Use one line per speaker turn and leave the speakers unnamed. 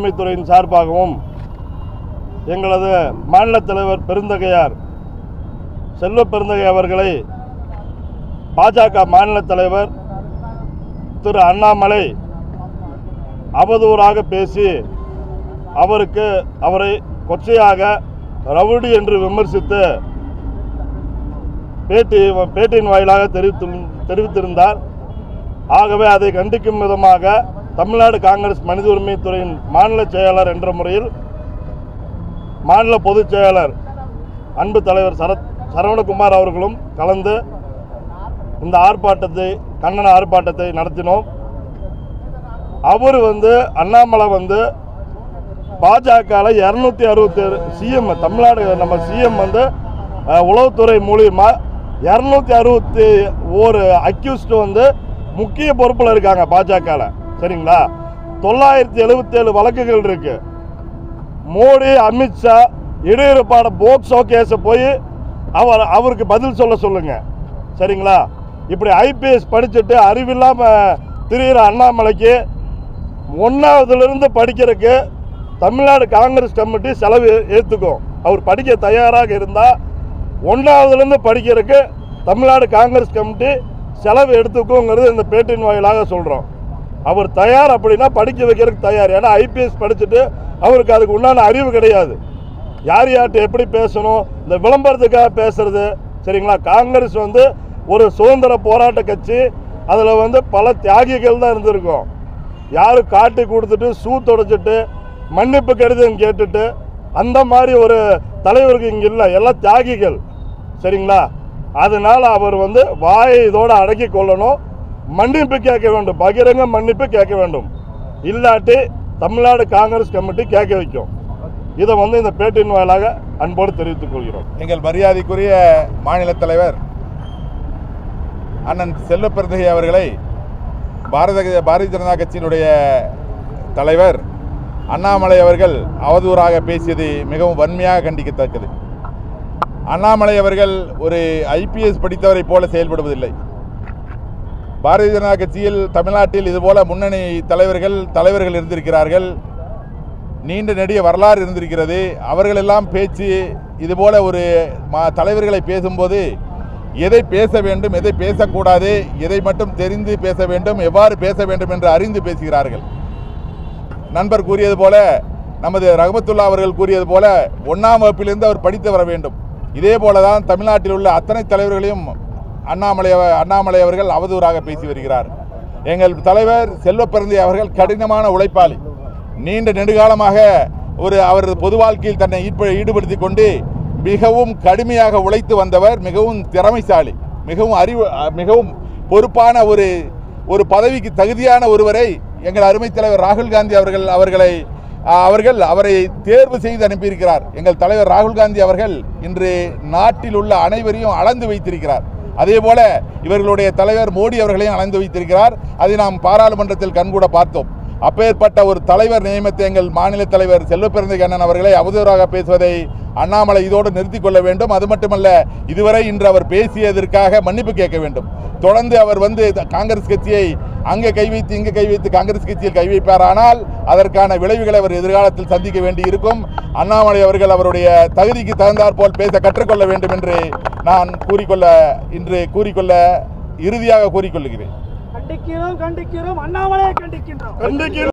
உரிமைத்துறையின் சார்பாகவும் எங்களது மாநில தலைவர் பெருந்தகையார் செல்வ பெருந்தகை அவர்களை பாஜக மாநில தலைவர் திரு அண்ணாமலை அவதூறாக பேசி அவருக்கு அவரை கொச்சையாக ரவுடி என்று விமர்சித்து பேட்டி பேட்டியின் வாயிலாக தெரிவித்து தெரிவித்திருந்தார் ஆகவே அதை கண்டிக்கும் விதமாக தமிழ்நாடு காங்கிரஸ் மனித உரிமைத்துறையின் மாநில செயலாளர் என்ற முறையில் மாநில பொதுச் செயலாளர் அன்பு தலைவர் சரத் சரவணகுமார் அவர்களும் கலந்து இந்த ஆர்ப்பாட்டத்தை கண்டன ஆர்ப்பாட்டத்தை நடத்தினோம் அவர் வந்து அண்ணாமலை வந்து பாஜகவில் இரநூத்தி அறுபத்தி சிஎம் தமிழ்நாடு நம்ம சிஎம் வந்து அஹ், உளவுத்துறை மூலியமா இரநூத்தி அறுபத்தி ஒரு அக்யூஸ்ட் வந்து முக்கிய பொறுப்பில் இருக்காங்க பாஜகவில் சரிங்களா தொள்ளாயிரத்தி எழுபத்தேழு வழக்குகள் இருக்கு மோடி அமித்ஷா இடையிருப்பாட போக்சோ கேஸை போய் அவர் அவருக்கு பதில் சொல்ல சொல்லுங்க சரிங்களா இப்படி ஐபிஎஸ் படிச்சுட்டு அறிவில்லாம திரியிற அண்ணாமலைக்கு ஒன்றாவதுலேருந்து படிக்கிறதுக்கு தமிழ்நாடு காங்கிரஸ் கமிட்டி செலவு ஏற்றுக்கும் அவர் படிக்க தயாராக இருந்தால் ஒன்றாவதுலேருந்து படிக்கிறதுக்கு தமிழ்நாடு காங்கிரஸ் கமிட்டி செலவு எடுத்துக்கோங்கிறது இந்த பேட்டின் வாயிலாக சொல்கிறோம் அவர் தயார் அப்படின்னா படிக்க வைக்கிறதுக்கு தயார் ஏன்னா ஐபிஎஸ் படிச்சுட்டு அவருக்கு அதுக்கு உண்டான அறிவு கிடையாது யார் யார்கிட்ட எப்படி பேசணும் இந்த விளம்பரத்துக்காக பேசுறது சரிங்களா காங்கிரஸ் வந்து ஒரு சுதந்திர போராட்ட கட்சி அதில் வந்து பல தியாகிகள் தான் இருந்திருக்கும் யாரும் காட்டி கொடுத்துட்டு சூ தொடச்சிட்டு மன்னிப்பு கடிதம் கேட்டுட்டு அந்த மாதிரி ஒரு தலைவருக்கு இங்கே இல்லை எல்லாம் தியாகிகள் சரிங்களா அதனால அவர் வந்து வாயை இதோட அடக்கி கொள்ளணும் மன்னிப்பு கேட்க வேண்டும் பகிரங்க மன்னிப்பு கேட்க வேண்டும் இல்லாட்டி தமிழ்நாடு காங்கிரஸ் கமிட்டி கேட்க வைக்கும் இதை வந்து இந்த பேட்டின் வாயிலாக அன்போடு தெரிவித்துக் கொள்கிறோம்
எங்கள் மரியாதைக்குரிய மாநில தலைவர் அண்ணன் செல்வப்பிரந்தகை அவர்களை பாரத பாரதிய ஜனதா கட்சியினுடைய தலைவர் அண்ணாமலை அவர்கள் அவதூறாக பேசியது மிகவும் வன்மையாக கண்டிக்கத்தக்கது அண்ணாமலை அவர்கள் ஒரு ஐபிஎஸ் படித்தவரை போல செயல்படுவதில்லை பாரதிய ஜனதா கட்சியில் தமிழ்நாட்டில் இதுபோல முன்னணி தலைவர்கள் தலைவர்கள் இருந்திருக்கிறார்கள் நீண்ட நெடிய வரலாறு இருந்திருக்கிறது அவர்களெல்லாம் பேச்சு இதுபோல ஒரு மா தலைவர்களை பேசும்போது எதை பேச வேண்டும் எதை பேசக்கூடாது எதை மட்டும் தெரிந்து பேச வேண்டும் எவ்வாறு பேச வேண்டும் என்று அறிந்து பேசுகிறார்கள் நண்பர் கூறியது போல நமது ரஹமத்துல்லா அவர்கள் கூறியது போல ஒன்றாம் வகுப்பிலிருந்து அவர் படித்து வர வேண்டும் இதே போல தான் தமிழ்நாட்டில் உள்ள அத்தனை தலைவர்களையும் அண்ணாமலை அவ- அண்ணாமலை அவர்கள் அவதூறாக பேசி வருகிறார் எங்கள் தலைவர் செல்வப்பிறந்தை அவர்கள் கடினமான உழைப்பாளி நீண்ட நெடுகாலமாக ஒரு அவர் பொது வாழ்க்கையில் தன்னை ஈடுப- ஈடுபடுத்திக் கொண்டு மிகவும் கடுமையாக உழைத்து வந்தவர் மிகவும் திறமைசாலி மிகவும் அறிவு அஹ், மிகவும் பொறுப்பான ஒரு ஒரு பதவிக்கு தகுதியான ஒருவரை எங்கள் அருமைத் தலைவர் ராகுல் காந்தி அவர்கள் அவர்களை அஹ், அவர்கள் அவரை தேர்வு செய்து அனுப்பியிருக்கிறார் எங்கள் தலைவர் ராகுல் காந்தி அவர்கள் இன்று நாட்டில் உள்ள அனைவரையும் அளந்து வைத்திருக்கிறார் அதே போல இவர்களுடைய தலைவர் மோடி அவர்களையும் அளந்து வைத்திருக்கிறார் அதை நாம் பாராளுமன்றத்தில் கண்கூட பார்த்தோம் அப்பேற்பட்ட ஒரு தலைவர் நியமித்த எங்கள் மாநில தலைவர் செல்வப்பிறந்தை கண்ணன் அவர்களை அவதூறாக பேசுவதை அண்ணாமலை இதோடு நிறுத்திக் கொள்ள வேண்டும் அது மட்டுமல்ல இதுவரை இன்று அவர் பேசியதற்காக மன்னிப்பு கேட்க வேண்டும் தொடர்ந்து அவர் வந்து த- காங்கிரஸ் கட்சியை அங்கே கை வைத்து இங்கே கை வைத்து காங்கிரஸ் கட்சியில் கை வைப்பாரானால் அதற்கான விளைவுகளை அவர் எதிர்காலத்தில் சந்திக்க வேண்டி இருக்கும் அண்ணாமலை அவர்கள் அவருடைய தகுதிக்கு தகுந்தாற் போல் பேச கற்றுக்கொள்ள வேண்டும் என்று நான் கூறிக்கொள்ள இன்று கூறிக்கொள்ள இறுதியாக கூறிக்கொள்கிறேன்
கண்டிக்கிறோம் கண்டிக்கிறோம் அண்ணாமலையை கண்டிக்கின்றோம்
கண்டிக்கிறோம்